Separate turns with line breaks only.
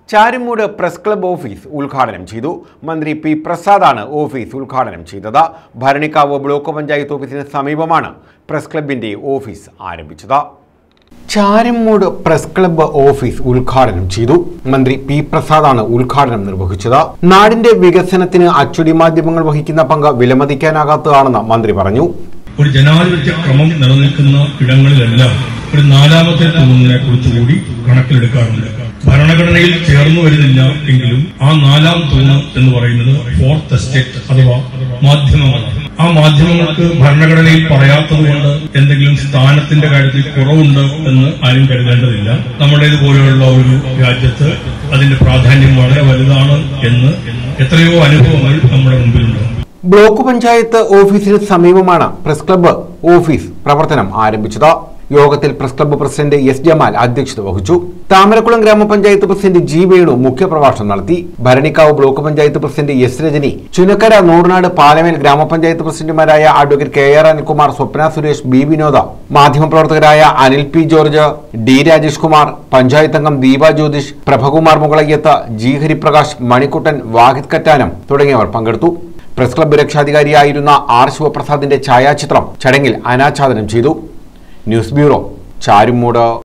Charummood press club office ഉദ്ഘാടനം ചെയ്തു മന്ത്രി പി പ്രസാദാണ് ഓഫീസ് ഉദ്ഘാടനം ചെയ്തത് ഭരണിക്കാവ് ബ്ലോക്ക് പഞ്ചായത്ത് ഓഫീസിന് സമീപമാണ് പ്രസ് ക്ലബിന്റെ ഓഫീസ് ആരംഭിച്ചത് ചാരുമൂട് പ്രസ് ക്ലബ്ബ് ഓഫീസ് ഉദ്ഘാടനം ചെയ്തു മന്ത്രി പി പ്രസാദാണ് ഉദ്ഘാടനം നിർവഹിച്ചത് നാടിന്റെ വികസനത്തിന് അച്ചടി മാധ്യമങ്ങൾ വഹിക്കുന്ന പങ്ക് വിലമതിക്കാനാകാത്തതാണെന്ന് മന്ത്രി പറഞ്ഞു
ഒരു ജനാധിപത്യ ക്രമം നിലനിൽക്കുന്ന ഇടങ്ങളിലെല്ലാം ഒരു നാലാമത്തെ തൂണിനെ കുറിച്ചുകൂടി കണക്കിലെടുക്കാറുണ്ട് ഭരണഘടനയിൽ ചേർന്നു വരുന്നില്ല എങ്കിലും ആ നാലാം തൂണ് എന്ന് പറയുന്നത് ഫോർത്ത് എസ്റ്റേറ്റ് അഥവാ മാധ്യമങ്ങളാണ് ആ മാധ്യമങ്ങൾക്ക് ഭരണഘടനയിൽ പറയാത്തത് കൊണ്ട് എന്തെങ്കിലും സ്ഥാനത്തിന്റെ കാര്യത്തിൽ കുറവുണ്ട് എന്ന് ആരും കരുതേണ്ടതില്ല നമ്മുടേതുപോലെയുള്ള ഒരു രാജ്യത്ത് അതിന്റെ പ്രാധാന്യം വളരെ വലുതാണ് എന്ന് എത്രയോ അനുഭവങ്ങൾ നമ്മുടെ മുമ്പിലുണ്ട്
ബ്ലോക്ക് പഞ്ചായത്ത് ഓഫീസിന് സമീപമാണ് പ്രസ് ക്ലബ്ബ് ഓഫീസ് പ്രവർത്തനം ആരംഭിച്ചത് യോഗത്തിൽ press club president S Jamal അധ്യക്ഷത വഹിച്ചു താമരക്കുളം ഗ്രാമപഞ്ചായത്ത് പ്രസിഡന്റ് ജി വേണു മുഖ്യപ്രഭാഷണം നടത്തി Bharanikkavu block panchayat president S Rajani Chunakkara Nooranad Palamel ഗ്രാമപഞ്ചായത്ത് പ്രസിഡന്റുമാരായ advocate K R Anilkumar Swapna Suresh B Vinoda മാധ്യമപ്രവർത്തകരായ Anil P George D Rajesh Kumar panchayat അംഗം ദീപ ജ്യോതിഷ് പ്രഭകുമാർ മുകളയ്യത്ത് ജി ഹരിപ്രകാശ് മണിക്കുട്ടൻ വാഹിദ് കറ്റാനം തുടങ്ങിയവർ പങ്കെടുത്തു പ്രസ് ക്ലബ്ബ് രക്ഷാധികാരിയായിരുന്ന ആർ ശിവപ്രസാദിന്റെ ഛായാചിത്രം ചടങ്ങിൽ അനാച്ഛാദനം ചെയ്തു ന്യൂസ് ബ്യൂറോ ചാരുമൂട്